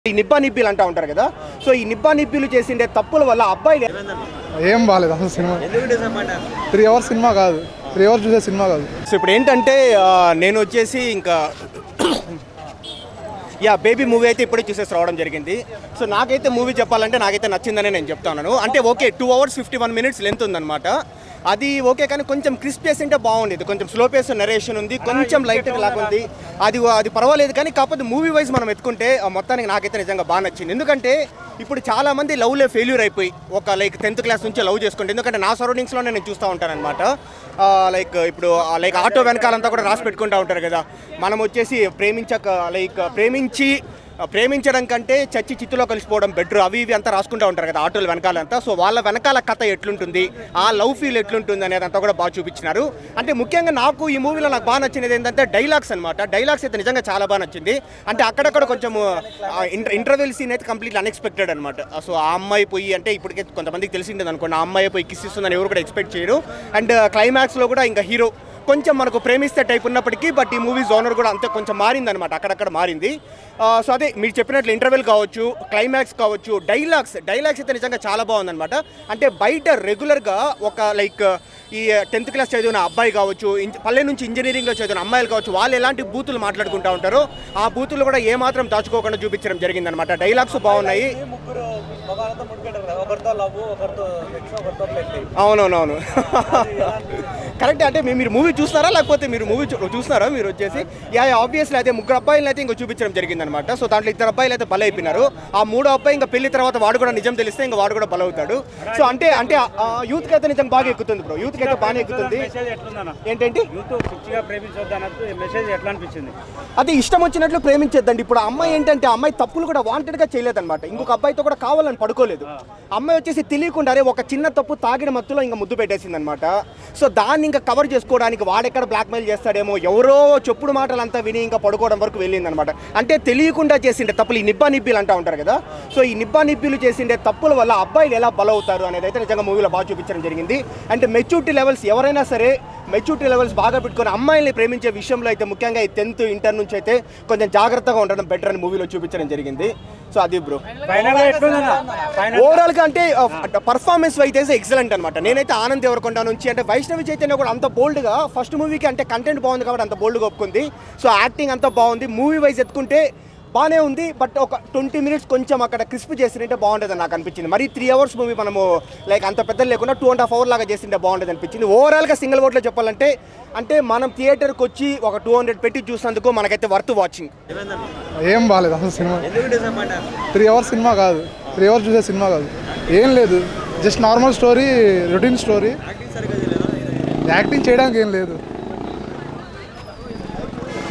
ఈ నిబ్బా నిబ్బీలు అంటా ఉంటారు కదా సో ఈ నిబ్బా నిబ్బీలు చేసిండే తప్పుల వల్ల అబ్బాయిలు ఏం బాగాలేదు అసలు సినిమా త్రీ అవర్స్ సినిమా కాదు త్రీ అవర్స్ చూసే సినిమా కాదు సో ఇప్పుడు ఏంటంటే ఆ, నేను వచ్చేసి ఇంకా యా బేబీ మూవీ అయితే ఇప్పుడే చూసేసి రావడం జరిగింది సో నాకైతే మూవీ చెప్పాలంటే నాకైతే నచ్చిందనే నేను చెప్తాను అంటే okay two hours fifty one minutes length ఉందన్నమాట అది ఓకే కానీ కొంచెం క్రిస్ప్ పేస్ అంటే బాగుండేది కొంచెం స్లో పేస్ నరేషన్ ఉంది కొంచెం లైట్గా లాగుంది అది అది పర్వాలేదు కానీ కాకపోతే మూవీ వైజ్ మనం ఎత్తుకుంటే ఆ మొత్తానికి నాకైతే నిజంగా బాగా నచ్చింది ఎందుకంటే ఇప్పుడు చాలా మంది లవ్లే ఫెయిల్యూర్ అయిపోయి ఒక లైక్ టెన్త్ క్లాస్ నుంచి లవ్ చేసుకుంటే ఎందుకంటే నా సరౌండింగ్స్లో నేను చూస్తూ ఉంటాను అనమాట లైక్ ఇప్పుడు లైక్ ఆటో వెనకాలంతా కూడా రాసి పెట్టుకుంటూ ఉంటారు కదా మనం వచ్చేసి ప్రేమించక లైక్ ప్రేమించి ఆ, ప్రేమించడం కంటే చచ్చి చిత్తులో కలిసిపోవడం బెటర్ అవి ఇవి అంతా రాసుకుంటూ ఉంటారు కదా ఆటోల వెనకాలంతా సో వాళ్ళ వెనకాల కథ ఎట్లుంటుంది ఆ లవ్ ఫీల్ ఎట్లుంటుంది అనేది అంతా కూడా బాగా చూపించినారు అంటే ముఖ్యంగా నాకు ఈ మూవీలో నాకు బాగా నచ్చినది ఏంటంటే డైలాగ్స్ అనమాట డైలాగ్స్ అయితే నిజంగా చాలా బాగా నచ్చింది అంటే అక్కడక్కడ కొంచెం ఇంటర్వెల్ సీన్ అయితే కంప్లీట్ అన్ఎక్స్పెక్టెడ్ అనమాట సో ఆ అమ్మాయి పోయి అంటే ఇప్పటికే కొంతమందికి తెలిసిండదు అనుకోండి ఆ అమ్మాయి పోయి కిస్ ఇస్తుందని ఎవరు కూడా ఎక్స్పెక్ట్ చేయరు అండ్ క్లైమాక్స్లో కూడా ఇంకా హీరో కొంచెం మనకు ప్రేమిస్తే టైప్ ఉన్నప్పటికీ బట్ ఈ మూవీ జోనర్ కూడా అంతే కొంచెం మారింది అనమాట అక్కడక్కడ మారింది ఆ, సో అదే మీరు చెప్పినట్లు ఇంటర్వెల్ కావచ్చు క్లైమాక్స్ కావచ్చు డైలాగ్స్ డైలాగ్స్ అయితే నిజంగా చాలా బాగుందన్నమాట అంటే బయట రెగ్యులర్గా ఒక లైక్ ఈ టెన్త్ క్లాస్ చదివిన అబ్బాయి కావచ్చు ఇంజ- పల్లె నుంచి ఇంజనీరింగ్లో చదివిన అమ్మాయిలు కావచ్చు వాళ్ళు ఎలాంటి బూతులు మాట్లాడుకుంటూ ఉంటారో ఆ బూతులు కూడా ఏమాత్రం దాచుకోకుండా చూపించడం జరిగిందనమాట డైలాగ్స్ బాగున్నాయి ముగ్గురు మగవాళ్ళతో ముడిపెట్టారు కదా ఒకరితో లవ్ ఒకరితో సెక్స్ ఒకరితో ప్లెట్ అవునవునవును కరెక్ట్ అంటే మీ- మీరు మూవీ చూస్తారా లేకపోతే మీరు మూవీ చూస్తున్నారా మీరు వచ్చేసి యా ఆబ్వియస్లీ అయితే ముగ్గురు అబ్బాయిలు అయితే ఇంకా చూపించడం జరిగిందనమాట సో దాంట్లో ఇద్దరు అబ్బాయిలు అయితే బలైపోయినారు ఆ మూడో అబ్బాయి ఇంకా పెళ్లి తర్వాత వాడు కూడా నిజం తెలిస్తే ఇంకా వాడు కూడా బలవుతాడు సో అంటే అంటే యూత్కి అయితే నిజం బాగా ఎక్కుతుంది బ్రో యూత్కి అయితే బాగా ఎక్కుతుంది మెసేజ్ ఎట్లుందన్న ఏంటంటే యూత్ పిచ్చిగా ప్రేమించొద్దు అన్నట్టు మెసేజ్ ఎట్లా అనిపించింది అది ఇష్టం వచ్చినట్లు ప్రేమించేద్దండి ఇప్పుడు ఆ అమ్మాయి ఏంటంటే ఆ అమ్మాయి తప్పులు కూడా వాంటెడ్ గా చేయలేదన్నమాట ఇంకొక అబ్బాయితో కూడా కావాలని పడుకోలేదు అమ్మాయి వచ్చేసి తెలియకుండానే ఒక చిన్న తప్పు తాగిన మత్తులో ఇంకా ముద్దు పెట్టేసింది అనమాట సో దాన్ని ఇంకా కవర్ చేసుకోవడానికి వాడెక్కడ బ్లాక్మెయిల్ చేస్తాడేమో ఎవరో చెప్పుడు మాటలు అంతా విని ఇంకా పడుకోవడం వరకు వెళ్ళింది అనమాట అంటే తెలియకుండా చేసిండే తప్పులు ఈ నిబ్బా నిబ్బీలు అంటా ఉంటారు కదా సో ఈ నిబ్బా నిబ్బీలు చేసిండే తప్పుల వల్ల అబ్బాయిలు ఎలా బలవుతారు అనేది అయితే నిజంగా మూవీలో బాగా చూపించడం జరిగింది అంటే మెచ్యూరిటీ లెవెల్స్ ఎవరైనా సరే మెచ్యూరిటీ లెవెల్స్ బాగా పెట్టుకొని అమ్మాయిల్ని ప్రేమించే విషయంలో అయితే ముఖ్యంగా ఈ టెన్త్ ఇంటర్ నుంచి అయితే కొంచెం జాగ్రత్తగా ఉండడం బెటర్ అని మూవీలో చూపించడం జరిగింది సో అది బ్రో ఫైనల్ గా ఎట్లుందన్న ఫైనల్ ఓవరాల్ గా అంటే పర్ఫార్మెన్స్ అయితే ఎక్సలెంట్ అనమాట నేనైతే ఆనంద్ దేవరకొండ నుంచి అంటే వైష్ణవి చైతన్య కూడా అంత బోల్డ్ గా ఫస్ట్ మూవీకి అంటే కంటెంట్ బాగుంది కాబట్టి అంత బోల్డ్ గా ఒప్పుకుంది సో యాక్టింగ్ అంతా బాగుంది మూవీ వైజ్ ఎత్తుకుంటే బాగానే ఉంది బట్ ఒక ట్వంటీ మినిట్స్ కొంచెం అక్కడ క్రిస్ప్ చేసినట్టే బాగుంటుంది నాకు అనిపించింది మరి త్రీ అవర్స్ మూవీ మనము లైక్ అంత పెద్ద లేకుండా టూ అండ్ హాఫ్ అవర్ లాగా చేసింటే బాగుంటుంది అనిపించింది ఓవరాల్గా సింగిల్ వర్డ్లో చెప్పాలంటే అంటే మనం థియేటర్కి వచ్చి ఒక టూ హండ్రెడ్ పెట్టి చూసినందుకు మనకైతే వర్త్ వాచింగ్ ఏం బాగాలేదు అసలు సినిమా త్రీ అవర్స్ సినిమా కాదు త్రీ అవర్స్ చూసే సినిమా కాదు ఏం లేదు just normal story routine story acting చేయడానికి ఏం లేదు